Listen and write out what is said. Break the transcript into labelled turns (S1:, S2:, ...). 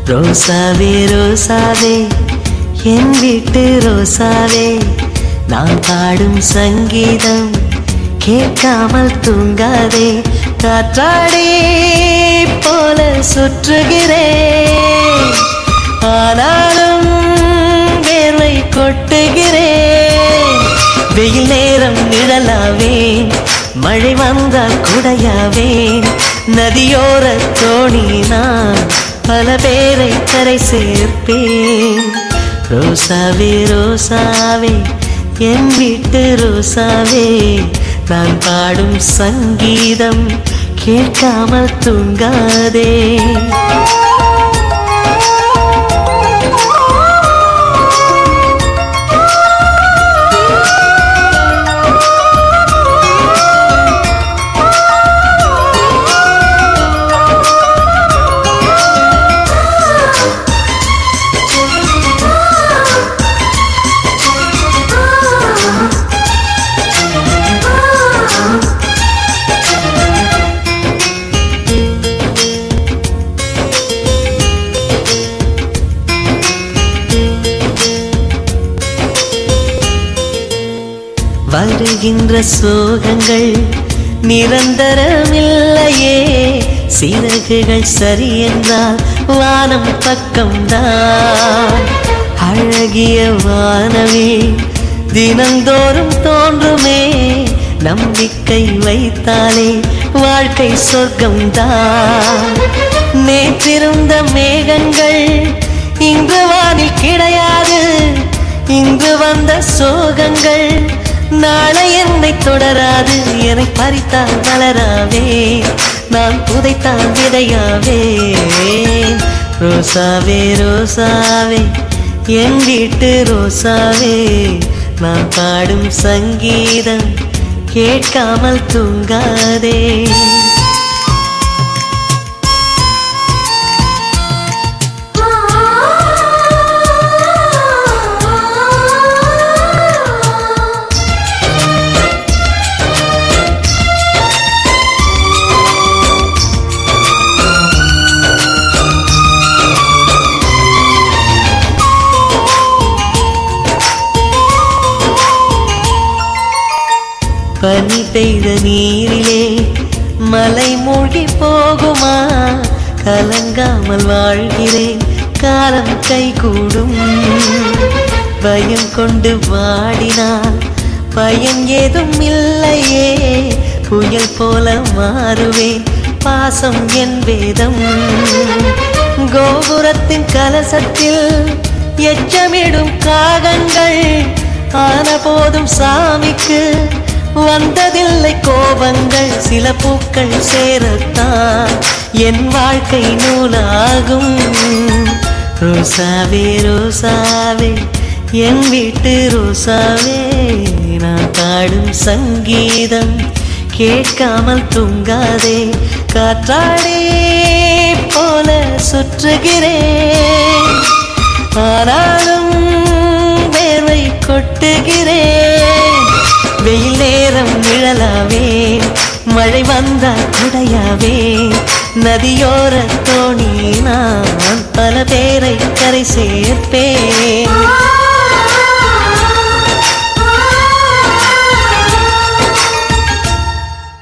S1: ரோசாவே ரோசாவே என் வீட்டு ரோசாவே நான் பாடும் சங்கீதம் கேட்காமல் தூங்காதே காற்றாடி போல சுற்றுகிறேன் ஆனாலும் வேர்வை கொட்டுகிறேன் வெயில் நேரம் நிழலாவேன் மழை வந்தால் குடையாவேன் நதியோர தோணி நான் பல பேரை கரை சேர்ப்பேன் ரோசாவே ரோசாவே என் வீட்டு ரோசாவே நான் பாடும் சங்கீதம் கேட்காமல் தூங்காதே வருகின்ற சோகங்கள் நிரந்தரமில்லையே சிறகுகள் சரி என்றால் வானம் பக்கம்தான் அழகிய வானமே தினந்தோறும் தோன்றுமே நம்பிக்கை வைத்தாலே வாழ்க்கை சொர்க்கம்தான் நேற்றிருந்த மேகங்கள் இன்று வானில் கிடையாது இன்று வந்த சோகங்கள் நாளை என்னை தொடராது என்னை பறித்தால் வளராவே நான் புதைத்தால் விதையாவே ரோசாவே ரோசாவே என் வீட்டு ரோசாவே நான் பாடும் சங்கீதம் கேட்காமல் தூங்காதே பனி பெய்த நீரிலே மலை மூழ்கி போகுமா கலங்காமல் வாழ்கிறேன் காலம் கை கூடும் பயம் கொண்டு வாடினால் பயன் ஏதும் இல்லையே புயல் போல மாறுவேன் பாசம் என் வேதம் கோபுரத்தின் கலசத்தில் எச்சமிடும் காகங்கள் ஆன போதும் சாமிக்கு வந்ததில்லை கோபங்கள் சில பூக்கள் சேரத்தான் என் வாழ்க்கை நூலாகும் ரோசாவே ரோசாவே என் வீட்டு ரோசாவே நான் பாடும் சங்கீதம் கேட்காமல் தூங்காதே காற்றாடே போல சுற்றுகிறேன் ஆனாலும் வேர்வை கொட்டுகிறேன் வெயில் நேரம் நிழலாவேன் மழை வந்தால் குடையாவேன் நதியோர தோணி நான் பல பேரை கரை சேர்ப்பேன்